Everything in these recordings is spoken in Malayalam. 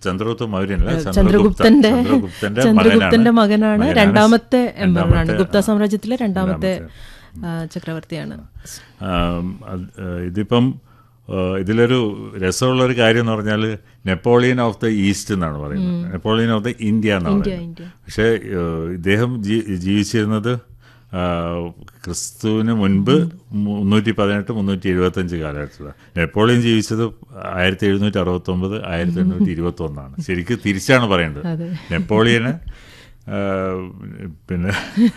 ചന്ദ്രഗുപ്ത മൗര്യനല്ല ചന്ദ്രഗുപ്തന്റെ ചന്ദ്രഗുപ്തന്റെ ചന്ദ്രഗുപ്തന്റെ മകനാണ് മകനാണ് രണ്ടാമത്തെ എംബറാണ് രണ്ടാമത്തെ, ഗുപ്ത സാമ്രാജ്യത്തിലെ രണ്ടാമത്തെ ആ, ചക്രവർത്തിയാണ് ആം, അത്, ആ, ഇതിപ്പം ആ, ഇതിലൊരു രസമുള്ള ഒരു കാര്യം എന്ന് പറഞ്ഞാൽ നെപ്പോളിയൻ ഓഫ് ദ ഈസ്റ്റ് എന്നാണ് പറയുന്നത് നെപ്പോളിയൻ ഓഫ് ദ ഇന്ത്യ എന്നാണ് ഇന്ത്യ, പറയുന്നത് ഇന്ത്യ. പക്ഷേ ആ, ഇദ്ദേഹം ജീ- ജീവിച്ചിരുന്നത് ആ, ക്രിസ്തുവിന് മുൻപ് മുന്നൂറ്റി പതിനെട്ട് മുന്നൂറ്റി എഴുപത്തഞ്ച് കാലഘട്ടത്തിലാണ് നെപ്പോളിയൻ ജീവിച്ചത് ആയിരത്തി എഴുന്നൂറ്റി അറുപത്തി ഒമ്പത് ആയിരത്തി എണ്ണൂറ്റി ഇരുപത്തി ഒന്നാണ് ശരിക്കും തിരിച്ചാണ് പറയേണ്ടത് അതെ. നെപ്പോളിയന് ആ, പിന്നെ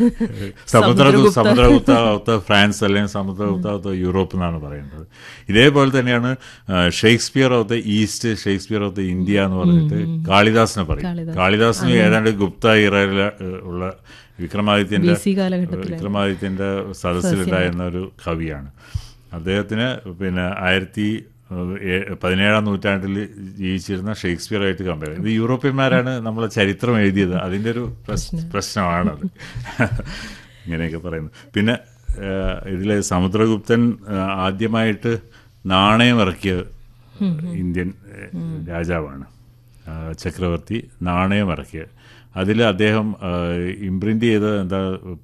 സമുദ്ര സമുദ്രഗുപ്ത ഫ്രാൻസ് അല്ലെങ്കിൽ സമുദ്രഗുപ്ത യൂറോപ്പ് എന്നാണ് പറയുന്നത് ഇതേപോലെ തന്നെയാണ് ആ, Shakespeare of the east Shakespeare of the India എന്ന് പറഞ്ഞിട്ട് കാളിദാസിനെ പറയും കാളിദാസ്. കാളിദാസിന് ഏതാണ്ട് ഗുപ്ത ഇറയില ഉള്ള വിക്രമാദിത്യന്റെ BC കാലഘട്ടത്തിലെ. വിക്രമാദിത്യന്റെ സദസ്സിലുണ്ടായിരുന്ന ഒരു കവിയാണ് അദ്ദേഹത്തിന് പിന്നെ ആയിരത്തി ഏ- പതിനേഴാം നൂറ്റാണ്ടിൽ ജീവിച്ചിരുന്ന ഷേക്സ്പിയറായിട്ട് കമ്പയർ ഇത് യൂറോപ്യന്മാരാണ് നമ്മളെ ചരിത്രം എഴുതിയത് അതിൻ്റെ ഒരു പ്രശ്- പ്രശ്നമാണത് ഇങ്ങനെയൊക്കെ പറയുന്നത് പിന്നെ ഇതിൽ സമുദ്രഗുപ്തൻ ആ, ആദ്യമായിട്ട് നാണയം ഇറക്കിയ ഇന്ത്യൻ ഏ, രാജാവാണ് ആ, ചക്രവർത്തി നാണയം ഇറക്കിയ അതിൽ അദ്ദേഹം ഇംപ്രിൻ്റ് ചെയ്ത എന്താ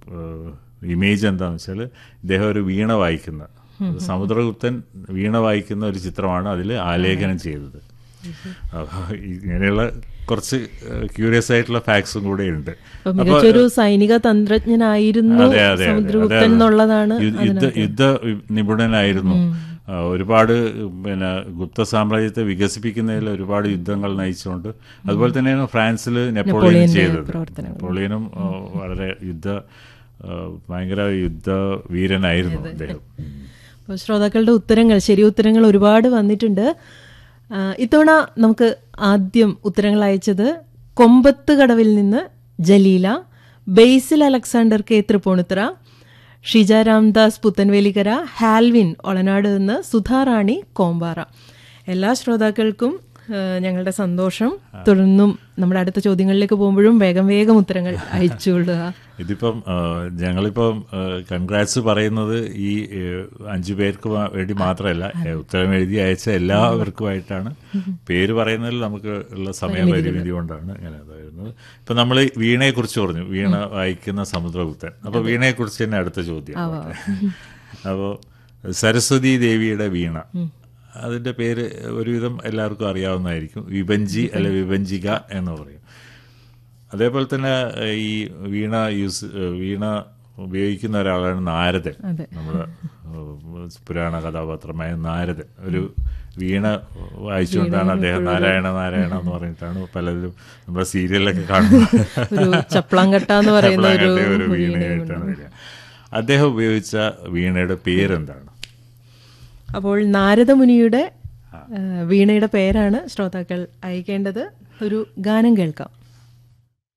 ഇമേജ് എന്താണെന്ന് വെച്ചാൽ ഇദ്ദേഹം ഒരു വീണ വായിക്കുന്ന സമുദ്രഗുപ്തൻ വീണ വായിക്കുന്ന ഒരു ചിത്രമാണ് അതിൽ ആലേഖനം ചെയ്തത് അപ്പൊ ഇങ്ങനെയുള്ള കുറച്ച് ക്യൂരിയസ് ആയിട്ടുള്ള ഫാക്ട്സും കൂടെ ഉണ്ട് അപ്പൊ മികച്ചൊരു സൈനിക തന്ത്രജ്ഞനായിരുന്നു അതെ, അതെ, അതെ, സമുദ്രഗുപ്തൻ അതെ, അതെ. എന്നുള്ളതാണ് യു- യുദ്ധ യുദ്ധ നിപുണനായിരുന്നു ആ, ഒരുപാട് പിന്നെ ഗുപ്ത സാമ്രാജ്യത്തെ വികസിപ്പിക്കുന്നതിൽ ഒരുപാട് യുദ്ധങ്ങൾ നയിച്ചുകൊണ്ട് അതുപോലെ തന്നെയാണ് ഫ്രാൻസിൽ നെപ്പോളിയൻ നെപ്പോളിയന്റെ ചെയ്തത് പ്രവർത്തനങ്ങൾ. നെപ്പോളിയനും ആ, വളരെ യുദ്ധ ആ, ഭയങ്കര യുദ്ധ വീരനായിരുന്നു അദ്ദേഹം അപ്പോൾ ശ്രോതാക്കളുടെ ഉത്തരങ്ങൾ ശരി ഉത്തരങ്ങൾ ഒരുപാട് വന്നിട്ടുണ്ട് ആ, ഇത്തവണ നമുക്ക് ആദ്യം ഉത്തരങ്ങൾ അയച്ചത് കൊമ്പത്ത് കടവിൽ നിന്ന് Jaleela Basil Alexander K Thrippunithura Shija Ramdas Puthenvelikkara Halvin Olanad നിന്ന് സുധാറാണി കോമ്പാറ എല്ലാ ശ്രോതാക്കൾക്കും ആ, ഞങ്ങളുടെ സന്തോഷം തുടർന്നും നമ്മുടെ അടുത്ത ചോദ്യങ്ങളിലേക്ക് പോകുമ്പോഴും വേഗം വേഗം ഉത്തരങ്ങൾ അയച്ചുകൊള്ളുക ഇതിപ്പം ആ, ഞങ്ങളിപ്പം കൺഗ്രാറ്റ്സ് പറയുന്നത് ഈ ഏ, അഞ്ചു പേർക്ക് മാ- വേണ്ടി മാത്രമല്ല ഏ, ഉത്തരം എഴുതി അയച്ച എല്ലാവർക്കുമായിട്ടാണ് പേര് പറയുന്നതിൽ നമുക്ക് ഉള്ള സമയപരിമിതി കൊണ്ടാണ് ഇങ്ങനെ ഇതായിരുന്നത് ഇപ്പം നമ്മൾ വീണയെക്കുറിച്ച് പറഞ്ഞു വീണ വായിക്കുന്ന സമുദ്രഗുപ്തൻ അപ്പോൾ വീണയെക്കുറിച്ച് തന്നെ അടുത്ത ചോദ്യം അപ്പോൾ സരസ്വതി ദേവിയുടെ വീണ അതിൻ്റെ പേര് ഒരുവിധം എല്ലാവർക്കും അറിയാവുന്നതായിരിക്കും വിഭഞ്ചി അല്ലെ വിഭഞ്ചിക എന്ന് പറയും അതേപോലെ തന്നെ ഏഹ്, ഈ വീണ യൂസ് ഏഹ്, വീണ ഉപയോഗിക്കുന്ന ഒരാളാണ് നാരദൻ അതെ. നമ്മുടെ ഏഹ്, പുരാണ കഥാപാത്രമായ നാരദൻ ഒരു വീണ വായിച്ചുകൊണ്ടാണ് അദ്ദേഹം നാരായണ നാരായണ എന്ന് പറഞ്ഞിട്ടാണ് പലരും നമ്മുടെ സീരിയലിലൊക്കെ കാണുന്നത് ഒരു ചപ്ലാങ്കട്ട എന്ന് പറയുന്ന ഒരു ചപ്പളാങ്കട്ടെ ഒരു വീണയെ വീണയായിട്ടാണ് വരിക അദ്ദേഹം ഉപയോഗിച്ച വീണയുടെ പേരെന്താണ് അപ്പോൾ നാരദമുനിയുടെ ആ, വീണയുടെ പേരാണ് ശ്രോതാക്കൾ അയക്കേണ്ടത് ഒരു ഗാനം കേൾക്കാം